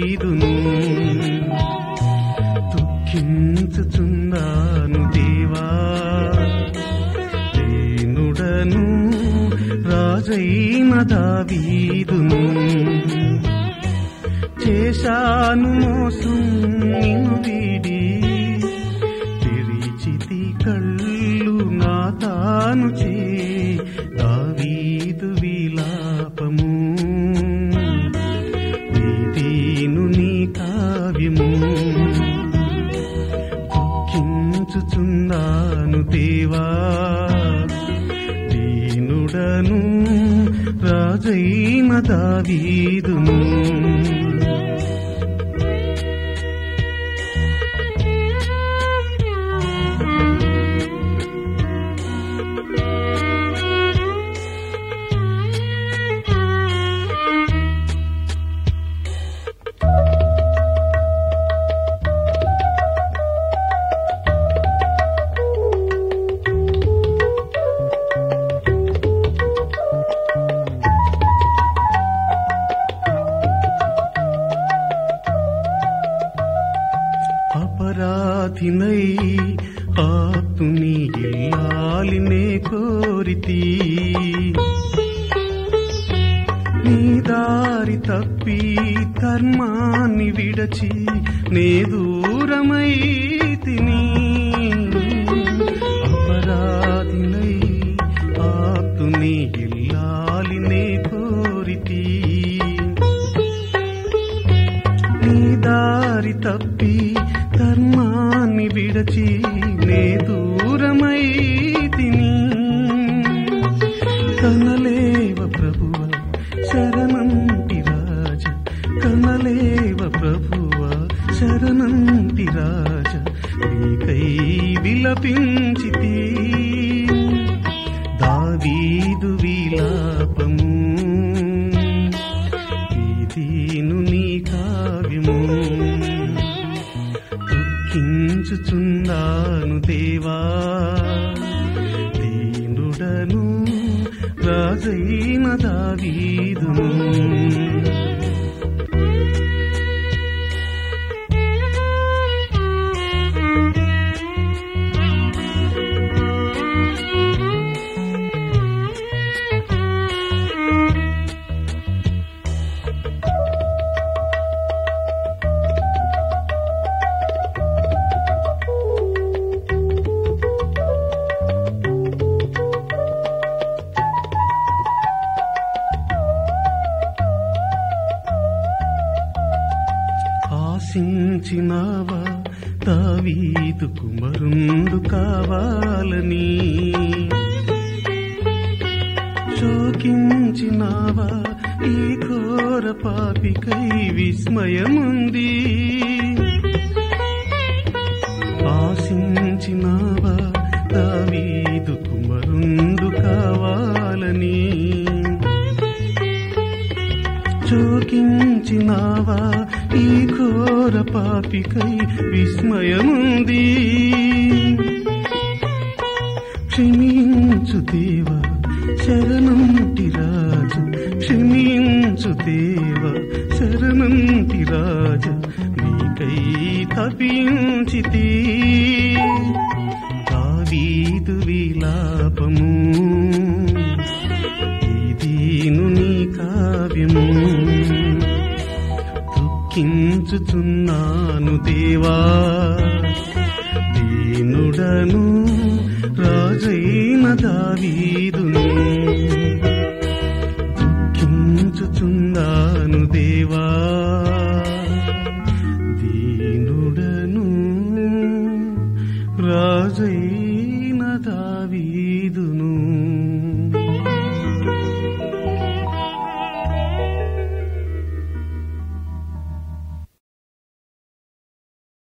దావీదును దుఃఖించుచున్నాను దేవా దీనుడను రాజైన దావీదును చేశాను మోసం నిన్ను వీడి తెరిచితి కళ్ళు నా తాను చే దావీదు విలాపము దీను నీ కావ్యము దుఃఖించుచున్నాను దేవా దీనుడను రాజైన దావీదును అపరాధినై ఆతుని ఇల్లాలినే కోరితి నీ దారి తప్పి ధర్మాన్ని విడచి నే దూరమై తిని అపరాధినై ఆతుని ఇల్లాలినే కోరితి నీ దారి తప్పి ధర్మాన్ని విడచి నే దూరమై తిని కనలేవ ప్రభువ శరణంటి రాజ కనలేవ ప్రభువ శరణంటి రాజ నీకై విలపించితి దావీదు విలాపము దీను నీ కావ్యము దుఃఖించుచున్నాను దేవా దీనుడను రాజైన దావీదును ఆశించినావా దావీదు కుమరుండు కావాలని శోకించినావా ఈ ఘోర పాపికై విస్మయముంది ఆశించినావా దావీదు కుమరుండు కావాలని చోకించినావా ఈ ఘోర పాపికై విస్మయముంది క్షమించు దేవా శరణంటి రాజ క్షమించు దేవా శరణంటి రాజ నీకై తపించితి దావీదు విలాపము దీను నీ కావ్యము దుఃఖించుచున్నాను దేవా దీనుడను రాజైన దావీదును దుఃఖించుచున్నాను దేవా దీనుడను రాజైన దావీదును